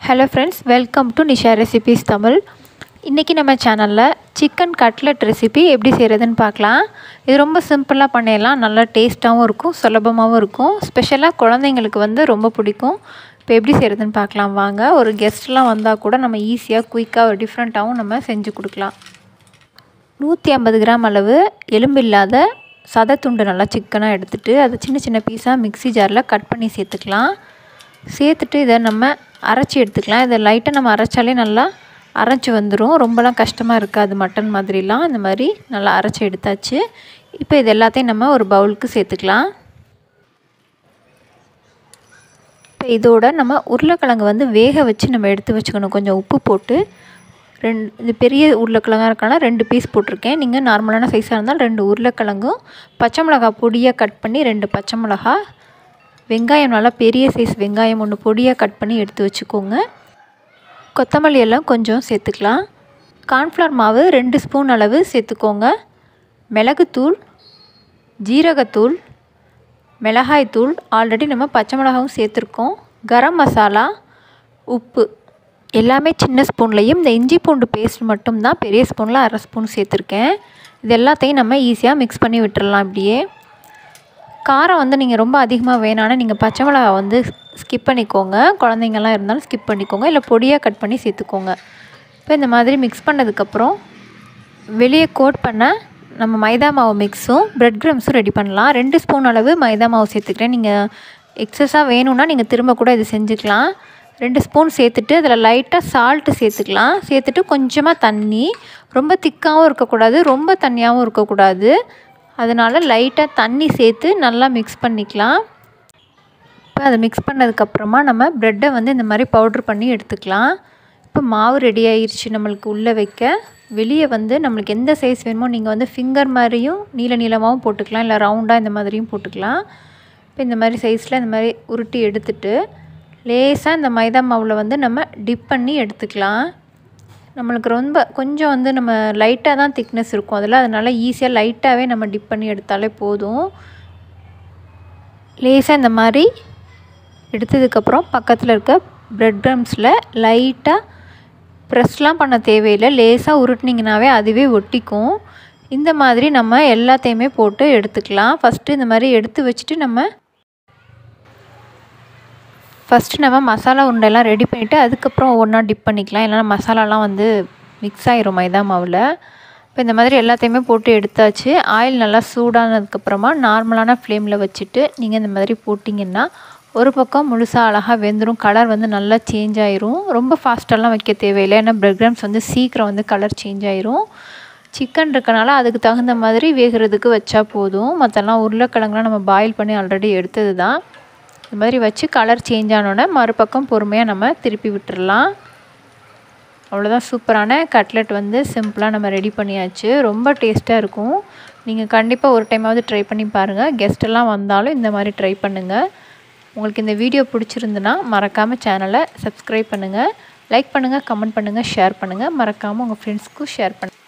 hello friends welcome to Nisha recipes Tamil இன்றைக்கி நம்ம சேனலில் சிக்கன் கட்லட் ரெசிபி எப்படி செய்கிறதுன்னு பார்க்கலாம் இது ரொம்ப சிம்பிளாக பண்ணிடலாம் நல்லா டேஸ்ட்டாகவும் இருக்கும் சுலபமாகவும் இருக்கும் ஸ்பெஷலாக குழந்தைங்களுக்கு வந்து ரொம்ப பிடிக்கும் இப்போ எப்படி செய்கிறதுன்னு பார்க்கலாம் வாங்க ஒரு கெஸ்ட்லாம் வந்தால் கூட நம்ம ஈஸியாக குயிக்காக ஒரு டிஃப்ரெண்ட்டாகவும் நம்ம செஞ்சு கொடுக்கலாம் நூற்றி ஐம்பது கிராம் அளவு எலும்பில்லாத சதை துண்டு நல்லா சிக்கனாக எடுத்துகிட்டு அதை சின்ன சின்ன பீஸாக மிக்ஸி ஜாரில் கட் பண்ணி சேர்த்துக்கலாம் சேர்த்துட்டு இதை நம்ம அரைச்சி எடுத்துக்கலாம் இதை லைட்டாக நம்ம அரைச்சாலே நல்லா அரைச்சி வந்துடும் ரொம்பலாம் கஷ்டமாக இருக்காது மட்டன் மாதிரிலாம் இந்த மாதிரி நல்லா அரைச்சி எடுத்தாச்சு இப்போ இது எல்லாத்தையும் நம்ம ஒரு பவுலுக்கு சேர்த்துக்கலாம் இப்போ இதோட நம்ம உருளைக்கிழங்கு வந்து வேக வச்சு நம்ம எடுத்து வச்சுக்கணும் கொஞ்சம் உப்பு போட்டு ரெண்டு இது பெரிய உருளைக்கிழங்காக இருக்கானா ரெண்டு பீஸ் போட்டிருக்கேன் நீங்கள் நார்மலான சைஸாக இருந்தால் ரெண்டு உருளைக்கிழங்கும் பச்சை மிளகா பொடியாக கட் பண்ணி ரெண்டு பச்சை மிளகா வெங்காயம் நல்லா பெரிய சைஸ் வெங்காயம் ஒன்று பொடியாக கட் பண்ணி எடுத்து வச்சுக்கோங்க கொத்தமல்லி எல்லாம் கொஞ்சம் சேர்த்துக்கலாம் கார்ன்ஃப்ளவர் மாவு ரெண்டு ஸ்பூன் அளவு சேர்த்துக்கோங்க மிளகுத்தூள் ஜீரகத்தூள் மிளகாய்த்தூள் ஆல்ரெடி நம்ம பச்சை மிளகாவும் சேர்த்துருக்கோம் கரம் மசாலா உப்பு எல்லாமே சின்ன ஸ்பூன்லேயும் இந்த இஞ்சி பூண்டு பேஸ்ட் மட்டும்தான் பெரிய ஸ்பூனில் அரை ஸ்பூன் சேர்த்துருக்கேன் இது எல்லாத்தையும் நம்ம ஈஸியாக மிக்ஸ் பண்ணி விட்டுடலாம் இப்படியே காரம் வந்து நீங்கள் ரொம்ப அதிகமாக வேணான்னா நீங்கள் பச்சை மிளகா வந்து ஸ்கிப் பண்ணிக்கோங்க குழந்தைங்கள்லாம் இருந்தாலும் ஸ்கிப் பண்ணிக்கோங்க இல்லை பொடியாக கட் பண்ணி சேர்த்துக்கோங்க இப்போ இந்த மாதிரி மிக்ஸ் பண்ணதுக்கப்புறம் வெளியே கோட் பண்ண நம்ம மைதா மாவு மிக்ஸும் ப்ரெட் க்ரம்ஸும் ரெடி பண்ணலாம் ரெண்டு ஸ்பூன் அளவு மைதா மாவு சேர்த்துக்கிறேன் நீங்கள் எக்ஸஸாக வேணும்னா நீங்கள் திரும்ப கூட இது செஞ்சுக்கலாம் ரெண்டு ஸ்பூன் சேர்த்துட்டு அதில் லைட்டாக சால்ட்டு சேர்த்துக்கலாம் சேர்த்துட்டு கொஞ்சமாக தண்ணி ரொம்ப திக்காகவும் இருக்கக்கூடாது ரொம்ப தண்ணியாகவும் இருக்கக்கூடாது அதனால் லைட்டாக தண்ணி சேர்த்து நல்லா மிக்ஸ் பண்ணிக்கலாம் இப்போ அதை மிக்ஸ் பண்ணதுக்கப்புறமா நம்ம ப்ரெட்டை வந்து இந்த மாதிரி பவுட்ரு பண்ணி எடுத்துக்கலாம் இப்போ மாவு ரெடி ஆயிடுச்சு நம்மளுக்கு உள்ளே வைக்க வெளியே வந்து நம்மளுக்கு எந்த சைஸ் வேணுமோ நீங்கள் வந்து ஃபிங்கர் மாதிரியும் நீள நீளமாகவும் போட்டுக்கலாம் இல்லை ரவுண்டாக இந்த மாதிரியும் போட்டுக்கலாம் இப்போ இந்த மாதிரி சைஸில் இந்த மாதிரி உருட்டி எடுத்துட்டு லேசாக இந்த மைதா மாவில் வந்து நம்ம டிப் பண்ணி எடுத்துக்கலாம் நம்மளுக்கு ரொம்ப கொஞ்சம் வந்து நம்ம லைட்டாக தான் திக்னஸ் இருக்கும் அதில் அதனால் ஈஸியாக லைட்டாகவே நம்ம டிப் பண்ணி எடுத்தாலே போதும் லேசாக இந்த மாதிரி எடுத்ததுக்கப்புறம் பக்கத்தில் இருக்க ப்ரெட் க்ரம்ஸில் லைட்டாக ப்ரெஸ்லாம் பண்ண தேவையில்லை லேசாக உருட்டினீங்கனாவே அதுவே ஒட்டிக்கும் இந்த மாதிரி நம்ம எல்லாத்தையுமே போட்டு எடுத்துக்கலாம் ஃபஸ்ட்டு இந்த மாதிரி எடுத்து வச்சுட்டு நம்ம ஃபஸ்ட்டு நம்ம மசாலா உருண்டைலாம் ரெடி பண்ணிவிட்டு அதுக்கப்புறம் ஒவ்வொன்றா டிப் பண்ணிக்கலாம் இல்லைனா மசாலாலாம் வந்து மிக்ஸ் ஆகிரும் மைதா மாவில் இப்போ இந்த மாதிரி எல்லாத்தையுமே போட்டு எடுத்தாச்சு ஆயில் நல்லா சூடானதுக்கப்புறமா நார்மலான ஃப்ளேமில் வச்சுட்டு நீங்கள் இந்த மாதிரி போட்டிங்கன்னா ஒரு பக்கம் முழுசாக அழகாக வெந்துடும் கலர் வந்து நல்லா சேஞ்ச் ஆயிரும் ரொம்ப ஃபாஸ்ட்டெல்லாம் வைக்க தேவையில்லை ஏன்னா பிரெட் கிராம்ஸ் வந்து சீக்கிரம் வந்து கலர் சேஞ்ச் ஆயிரும் சிக்கன் இருக்கனால அதுக்கு தகுந்த மாதிரி வேகிறதுக்கு வச்சா போதும் மற்றெல்லாம் உருளைக்கிழங்குலாம் நம்ம பாயில் பண்ணி ஆல்ரெடி எடுத்தது தான் இந்த மாதிரி வச்சு கலர் சேஞ்ச் ஆனோடனே மறுபக்கம் பொறுமையாக நம்ம திருப்பி விட்டுறலாம் அவ்வளோதான் சூப்பரான கட்லெட் வந்து சிம்பிளாக நம்ம ரெடி பண்ணியாச்சு ரொம்ப டேஸ்ட்டாக இருக்கும் நீங்கள் கண்டிப்பாக ஒரு டைமாவது ட்ரை பண்ணி பாருங்கள் கெஸ்ட்டெல்லாம் வந்தாலும் இந்த மாதிரி ட்ரை பண்ணுங்கள் உங்களுக்கு இந்த வீடியோ பிடிச்சிருந்துன்னா மறக்காமல் சேனலை சப்ஸ்கிரைப் பண்ணுங்கள் லைக் பண்ணுங்கள் கமெண்ட் பண்ணுங்கள் ஷேர் பண்ணுங்கள் மறக்காமல் உங்கள் ஃப்ரெண்ட்ஸ்க்கும் ஷேர் பண்ணுங்கள்